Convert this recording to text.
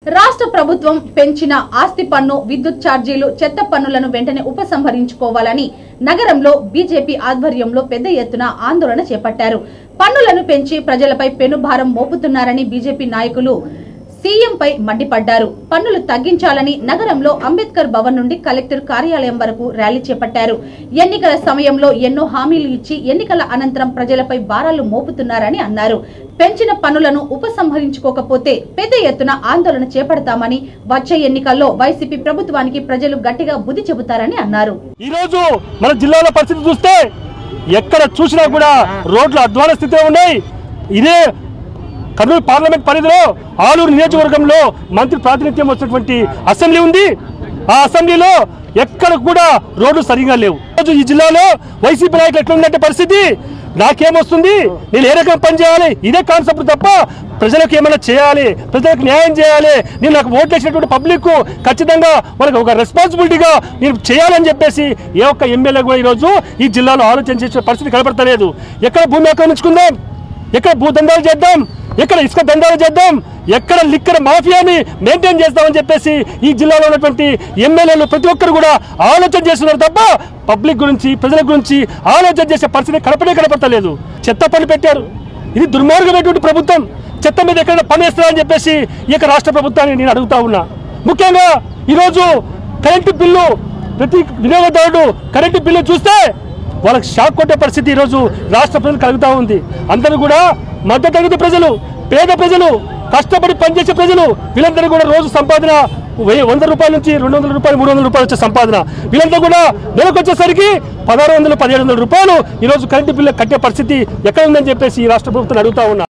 రాష్ట్ర ప్రభుత్వం పెంచిన ఆస్తి పన్ను విద్యుత్ ఛార్జీలు చెత్త పన్నులను వెంటనే ఉపసంహరించుకోవాలని నగరంలో బీజేపీ ఆధ్వర్యంలో పెద్ద ఎత్తున ఆందోళన చేపట్టారు పన్నులను పెంచి ప్రజలపై పెనుభారం మోపుతున్నారని బీజేపీ నాయకులు సీఎంపై మండిపడ్డారు పన్నులు తగ్గించాలని నగరంలో అంబేద్కర్ భవన్ నుండి కలెక్టర్ కార్యాలయం వరకు ర్యాలీ చేపట్టారు ఎన్నికల సమయంలో ఎన్నో హామీలు ఇచ్చి ఎన్నికల అనంతరం ప్రజలపై భారాలు మోపుతున్నారని అన్నారు పెంచిన పన్నులను ఉపసంహరించుకోకపోతే పెద్ద ఎత్తున ఆందోళన చేపడతామని వచ్చే ఎన్నికల్లో వైసీపీ ప్రభుత్వానికి ప్రజలు గట్టిగా బుద్ధి చెబుతారని అన్నారు ఈరోజు మన జిల్లాలో పరిస్థితి చూస్తే ఎక్కడ చూసినా కూడా రోడ్లు అధ్వాన స్థితిలో ఉన్నాయి ఇదే కర్నూలు పార్లమెంట్ పరిధిలో ఆలూరు నియోజకవర్గంలో మంత్రి ప్రాతినిధ్యం వచ్చినటువంటి అసెంబ్లీ ఉంది ఆ అసెంబ్లీలో ఎక్కడ కూడా రోడ్లు సరిగా లేవు ఈరోజు ఈ జిల్లాలో వైసీపీ నాయకులు ఎట్లుందంటే పరిస్థితి నాకేమొస్తుంది నేను ఏ రకం పని చేయాలి ఇదే కాన్సెప్ట్ తప్ప ప్రజలకు ఏమైనా చేయాలి ప్రజలకు న్యాయం చేయాలి నేను నాకు ఓట్లు వేసినటువంటి పబ్లిక్ ఖచ్చితంగా వాళ్ళకి ఒక రెస్పాన్సిబిలిటీగా నేను చేయాలని చెప్పేసి ఏ ఒక్క ఎమ్మెల్యే కూడా ఈరోజు ఈ జిల్లాలో ఆలోచన చేసే పరిస్థితి కనపడతలేదు ఎక్కడ భూమి ఆక్రమించుకుందాం ఎక్కడ భూదందాలు చేద్దాం ఎక్కడ ఇసుక దందాలు చేద్దాం ఎక్కడ లిక్కర్ మాఫియాని మెయింటైన్ చేస్తామని చెప్పేసి ఈ జిల్లాలో ఉన్నటువంటి ఎమ్మెల్యేలు ప్రతి ఒక్కరు కూడా ఆలోచన చేస్తున్నారు తప్ప పబ్లిక్ గురించి ప్రజల గురించి ఆలోచన చేసే పరిస్థితి కనపడే కనపడతలేదు చెత్త పని పెట్టారు ఇది దుర్మార్గమైనటువంటి ప్రభుత్వం చెత్త మీద ఎక్కడ పని వేస్తారని చెప్పేసి ఈ యొక్క రాష్ట్ర ప్రభుత్వాన్ని నేను అడుగుతా ఉన్నా ముఖ్యంగా ఈరోజు కరెంటు బిల్లు ప్రతి వినియోగదారుడు కరెంటు బిల్లు చూస్తే వాళ్ళకి షాక్ కొట్టే పరిస్థితి ఈరోజు రాష్ట్ర ప్రజలు కలుగుతూ ఉంది అందరూ కూడా మధ్యతరగతి ప్రజలు పేద ప్రజలు కష్టపడి పనిచేసే ప్రజలు వీళ్ళందరూ కూడా రోజు సంపాదన వెయ్యి వంద రూపాయల నుంచి రెండు వందల రూపాయలు మూడు వందల రూపాయలు వచ్చే సంపాదన వీళ్ళంతా కూడా నెలకు వచ్చేసరికి పదహారు వందలు పదిహేడు వందల రూపాయలు ఈరోజు కరెంటు బిల్లు కట్టే పరిస్థితి ఎక్కడ ఉందని చెప్పేసి ఈ రాష్ట్ర ప్రభుత్వం అడుగుతా ఉన్నా